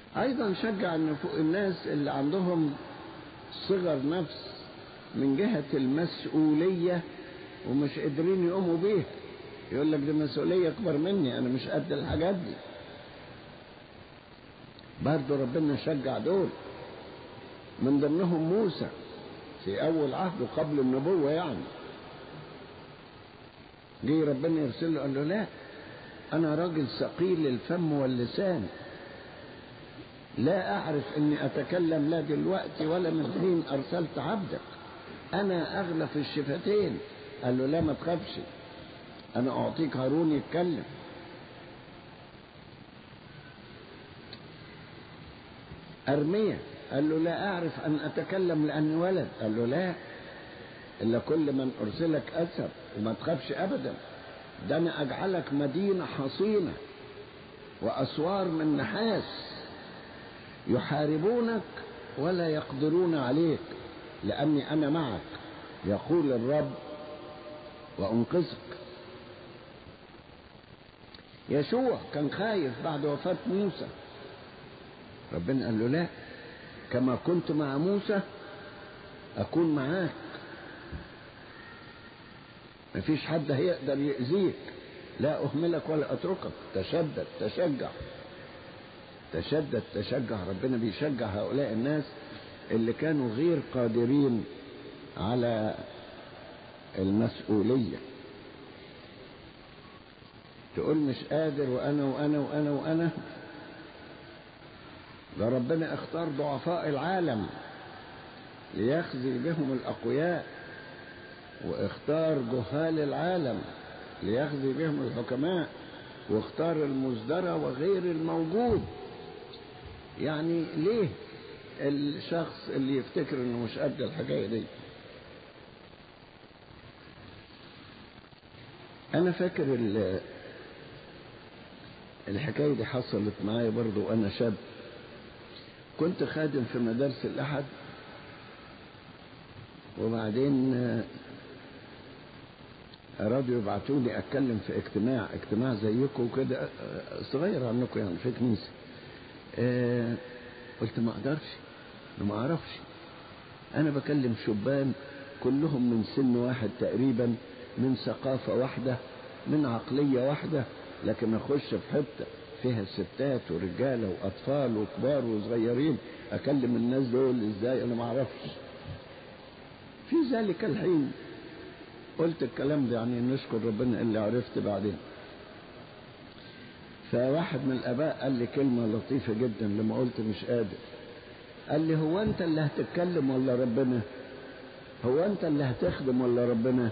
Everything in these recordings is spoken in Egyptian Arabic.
ايضا شجع النفو- الناس اللي عندهم صغر نفس من جهة المسؤولية ومش قادرين يقوموا بيها يقول لك دي مسؤولية أكبر مني أنا مش قد الحاجات دي برضه ربنا شجع دول من ضمنهم موسى في أول عهده قبل النبوة يعني جه ربنا يرسل له قال له لا أنا راجل ثقيل الفم واللسان لا أعرف أني أتكلم لا دلوقتي ولا من حين أرسلت عبدك أنا أغلى في الشفتين قال له لا ما تخافش أنا أعطيك هارون يتكلم أرمية قال له لا أعرف أن أتكلم لأني ولد قال له لا إلا كل من أرسلك أسب وما تخافش أبدا ده أنا أجعلك مدينة حصينة وأسوار من نحاس يحاربونك ولا يقدرون عليك لأني أنا معك يقول الرب وأنقذك يشوع كان خايف بعد وفاة موسى ربنا قال له لا كما كنت مع موسى أكون معاك مفيش حد هيقدر يأذيك لا أهملك ولا أتركك تشدد تشجع تشدد تشجع ربنا بيشجع هؤلاء الناس اللي كانوا غير قادرين على المسؤولية تقول مش قادر وأنا وأنا وأنا وأنا ده ربنا اختار ضعفاء العالم ليخزي بهم الأقوياء واختار جهال العالم ليخزي بهم الحكماء واختار المزدرى وغير الموجود يعني ليه الشخص اللي يفتكر انه مش قد الحكايه دي انا فاكر ال- الحكايه دي حصلت معايا برضو وانا شاب كنت خادم في مدارس الاحد وبعدين آه، أرادوا يبعتوني أتكلم في اجتماع اجتماع زيكم كده آه، صغير عنكم يعني في كنيسة آه، قلت ما أقدرش أنا ما أعرفش أنا بكلم شبان كلهم من سن واحد تقريبا من ثقافة واحدة من عقلية واحدة لكن أخش في حتة فيها ستات ورجالة وأطفال وكبار وصغيرين أكلم الناس دول إزاي أنا ما أعرفش في ذلك الحين قلت الكلام ده يعني نشكر ربنا اللي عرفت بعدين فواحد من الاباء قال لي كلمه لطيفه جدا لما قلت مش قادر قال لي هو انت اللي هتتكلم ولا ربنا هو انت اللي هتخدم ولا ربنا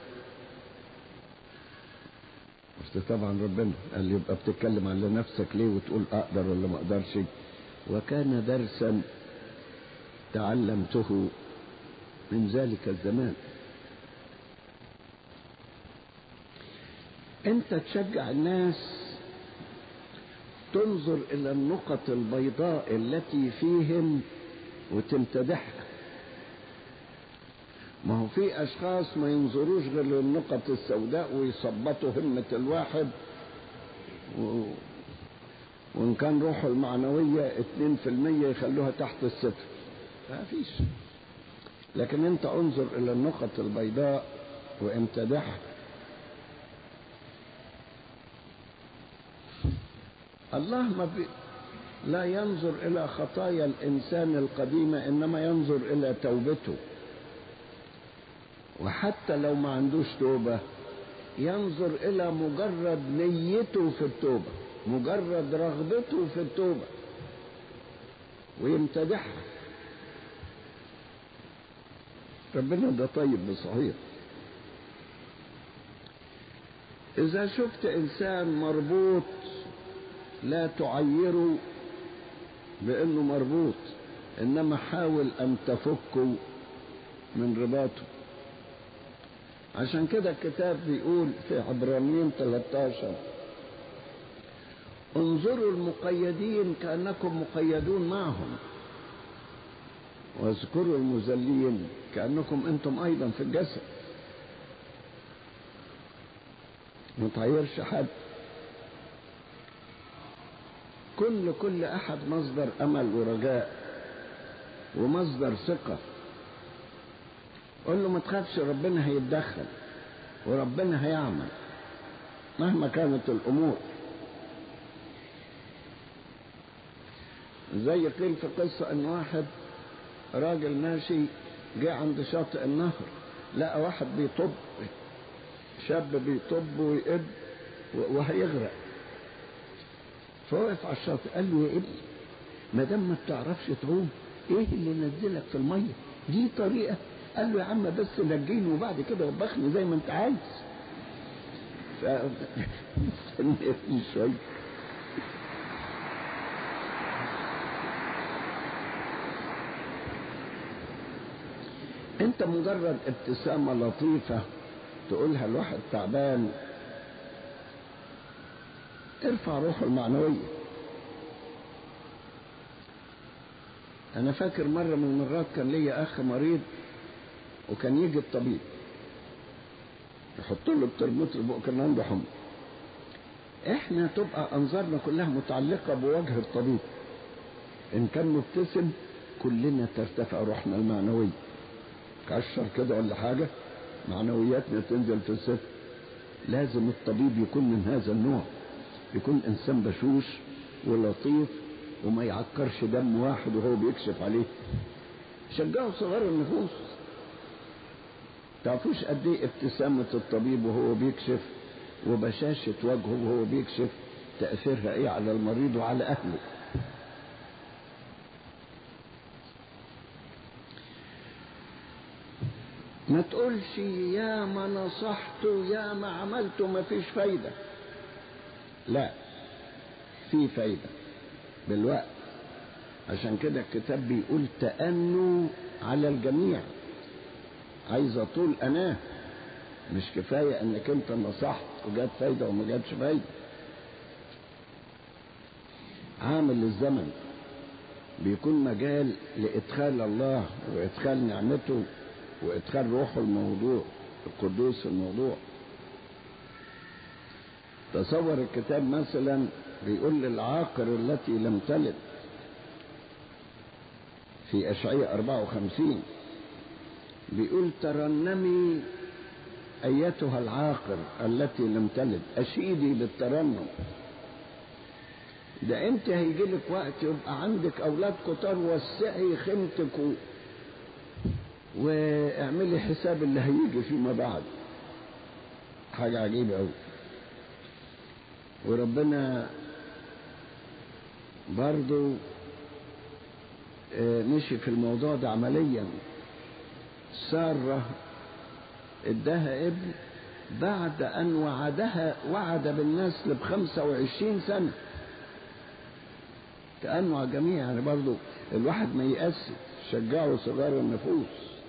قلت طبعا ربنا قال لي يبقى بتتكلم على نفسك ليه وتقول اقدر ولا ما اقدرش وكان درسا تعلمته من ذلك الزمان انت تشجع الناس تنظر الى النقط البيضاء التي فيهم وتمتدحها ما هو في اشخاص ما ينظروش غير للنقط السوداء ويثبطوا همة الواحد و... وان كان روحه المعنوية اتنين في المية يخلوها تحت الصفر ما فيش لكن انت انظر الى النقط البيضاء وامتدحها الله ما بي لا ينظر إلى خطايا الإنسان القديمة إنما ينظر إلى توبته وحتى لو ما عندوش توبة ينظر إلى مجرد نيته في التوبة مجرد رغبته في التوبة ويمتدحها ربنا ده طيب بصحيح إذا شفت إنسان مربوط لا تعيره بأنه مربوط إنما حاول أن تفكه من رباطه عشان كده الكتاب بيقول في عبرانيين 13 انظروا المقيدين كأنكم مقيدون معهم واذكروا المذلين كأنكم أنتم أيضا في الجسد ما تعيرش حد كل كل أحد مصدر أمل ورجاء ومصدر ثقة قل له ما تخافش ربنا هيتدخل وربنا هيعمل مهما كانت الأمور زي قيل في قصة ان واحد راجل ماشي جه عند شاطئ النهر لقى واحد بيطب شاب بيطب ويقب وهيغرق فوقف على الشاطئ قال له يا ابني ما دام ما بتعرفش تعوم ايه اللي نزلك في الميه دي طريقه قال له يا عم بس نجيني وبعد كده وبخني زي ما انت عايز ف استنى شويه انت مجرد ابتسامة لطيفة تقولها لواحد تعبان ارفع روحه المعنوية انا فاكر مرة من المرات كان ليا اخ مريض وكان يجي الطبيب يحط له الترموتر بقى كان عنده حمى احنا تبقى انظارنا كلها متعلقة بوجه الطبيب ان كان مبتسم كلنا ترتفع روحنا المعنويه كشر كده ولا حاجة معنوياتنا تنزل في الصفر لازم الطبيب يكون من هذا النوع يكون إنسان بشوش ولطيف وما يعكرش دم واحد وهو بيكشف عليه شجعوا صغار النفوس تعرفوش قد ايه ابتسامة الطبيب وهو بيكشف وبشاشة وجهه وهو بيكشف تأثيرها ايه على المريض وعلى أهله ما تقولش يا ما نصحت يا ما عملت ما فيش فايدة لا في فايدة بالوقت عشان كده الكتاب بيقول تأنوا على الجميع عايز طول أناه مش كفاية انك انت نصحت وجات فايدة وما جاتش فايدة عامل الزمن بيكون مجال لإدخال الله وإدخال نعمته وإدخال روحه الموضوع القدوس في الموضوع تصور الكتاب مثلا بيقول للعاقر التي لم تلد في أشعية 54 بيقول ترنمي أيتها العاقر التي لم تلد أشيدي بالترنم ده انت هيجي لك وقت يبقى عندك اولاد كتار وسعي خيمتك و... واعملي حساب اللي هيجي فيما بعد حاجة عجيبة أوي وربنا برضو مشي في الموضوع ده عمليا سارة اداها ابن بعد أن وعدها وعد بالنسل بخمسة وعشرين سنة كأنه على الجميع يعني برضو الواحد ما يأسي شجعوا صغار النفوس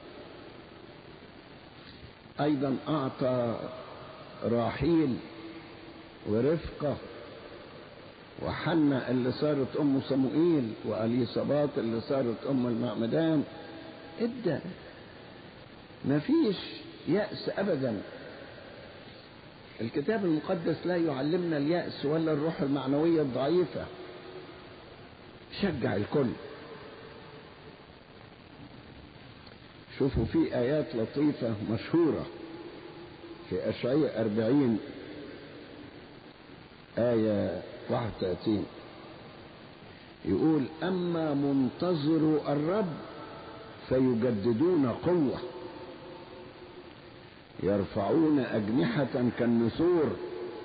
أيضا أعطى راحيل ورفقة وحنة اللي صارت أم صموئيل وأليصابات اللي صارت أم المعمدان ادى مفيش يأس أبدا الكتاب المقدس لا يعلمنا اليأس ولا الروح المعنوية الضعيفة شجع الكل شوفوا في آيات لطيفة مشهورة في أشعية أربعين آية 31 يقول أما منتظر الرب فيجددون قوة يرفعون أجنحة كالنسور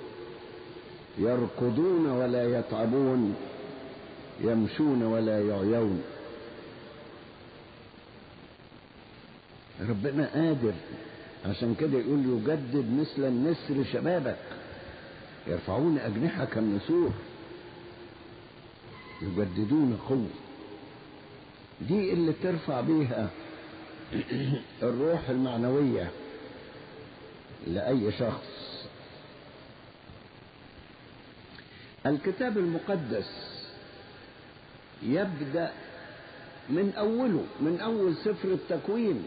يركضون ولا يتعبون يمشون ولا يعيون ربنا قادر عشان كده يقول يجدد مثل النسر شبابك يرفعون أجنحة كالنسور يجددون قوة دي اللي ترفع بيها الروح المعنوية لأي شخص الكتاب المقدس يبدأ من أوله من أول سفر التكوين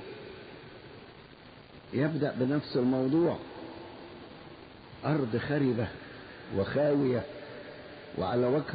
يبدأ بنفس الموضوع أرض خربة وخاوية وعلى وجه